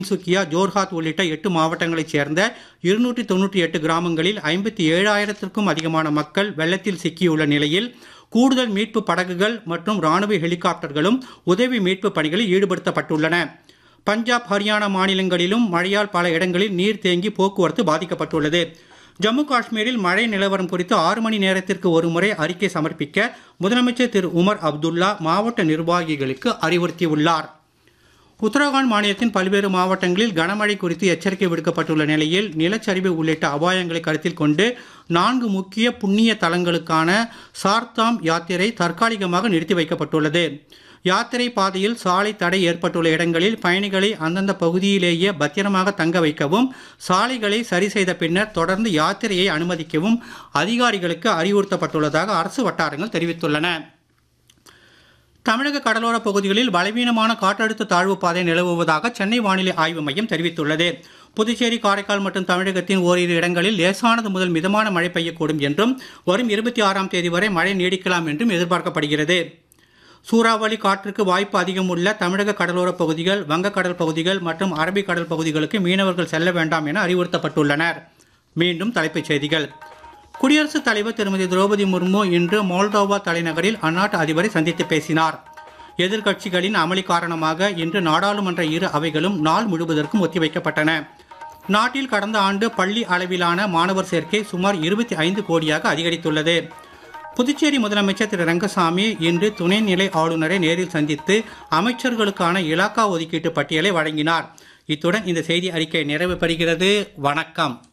சுக்கியா ஜோர்ஹாத் உள்ளிட்ட எட்டு மாவட்டங்களைச் சேர்ந்த இருநூற்றி தொன்னூற்றி எட்டு கிராமங்களில் ஐம்பத்தி ஏழாயிரத்திற்கும் அதிகமான மக்கள் வெள்ளத்தில் சிக்கியுள்ள நிலையில் கூடுதல் மீட்பு படகுகள் மற்றும் ராணுவ ஹெலிகாப்டர்களும் உதவி மீட்பு பணிகளில் ஈடுபடுத்தப்பட்டுள்ளன பஞ்சாப் ஹரியானா மாநிலங்களிலும் மழையால் பல இடங்களில் நீர் தேங்கி போக்குவரத்து பாதிக்கப்பட்டுள்ளது ஜம்மு காஷ்மீரில் மழை நிலவரம் குறித்து ஆறு மணி நேரத்திற்கு ஒருமுறை அறிக்கை சமர்ப்பிக்க முதலமைச்சர் திரு உமர் அப்துல்லா மாவட்ட நிர்வாகிகளுக்கு அறிவுறுத்தியுள்ளார் உத்தரகாண்ட் மாநிலத்தின் பல்வேறு மாவட்டங்களில் கனமழை குறித்து எச்சரிக்கை விடுக்கப்பட்டுள்ள நிலையில் நிலச்சரிவு உள்ளிட்ட அபாயங்களை கருத்தில் கொண்டு நான்கு முக்கிய புண்ணிய தலங்களுக்கான சார்தாம் யாத்திரை தற்காலிகமாக நிறுத்தி வைக்கப்பட்டுள்ளது யாத்திரை பாதையில் சாலை தடை ஏற்பட்டுள்ள இடங்களில் பயணிகளை அந்தந்த பகுதியிலேயே பத்திரமாக தங்க வைக்கவும் சாலைகளை சரி செய்த பின்னர் தொடர்ந்து யாத்திரையை அனுமதிக்கவும் அதிகாரிகளுக்கு அறிவுறுத்தப்பட்டுள்ளதாக அரசு வட்டாரங்கள் தெரிவித்துள்ளன தமிழக கடலோர பகுதிகளில் பலவீனமான காற்றழுத்த தாழ்வு பாதை நிலவுவதாக சென்னை வானிலை ஆய்வு மையம் தெரிவித்துள்ளது புதுச்சேரி காரைக்கால் மற்றும் தமிழகத்தின் ஓரிரு இடங்களில் லேசானது முதல் மிதமான மழை பெய்யக்கூடும் என்றும் வரும் இருபத்தி ஆறாம் தேதி வரை மழை நீடிக்கலாம் என்றும் எதிர்பார்க்கப்படுகிறது சூறாவளி காற்றுக்கு வாய்ப்பு அதிகம் உள்ள தமிழக கடலோர பகுதிகள் வங்கக்கடல் பகுதிகள் மற்றும் அரபிக்கடல் பகுதிகளுக்கு மீனவர்கள் செல்ல வேண்டாம் என அறிவுறுத்தப்பட்டுள்ளனர் மீண்டும் தலைப்புச் செய்திகள் குடியரசுத் தலைவர் திருமதி திரௌபதி முர்மு இன்று மோல்டோவா தலைநகரில் அந்நாட்டு அதிபரை சந்தித்து பேசினார் எதிர்க்கட்சிகளின் அமளி காரணமாக இன்று நாடாளுமன்ற இரு அவைகளும் நாள் முழுவதற்கும் ஒத்திவைக்கப்பட்டன நாட்டில் கடந்த ஆண்டு பள்ளி அளவிலான மாணவர் சேர்க்கை சுமார் இருபத்தி ஐந்து கோடியாக அதிகரித்துள்ளது புதுச்சேரி முதலமைச்சர் திரு ரங்கசாமி இன்று துணைநிலை ஆளுநரை நேரில் சந்தித்து அமைச்சர்களுக்கான இலாக்கா ஒதுக்கீட்டு பட்டியலை வழங்கினார் இத்துடன் இந்த செய்தி அறிக்கை நிறைவு பெறுகிறது வணக்கம்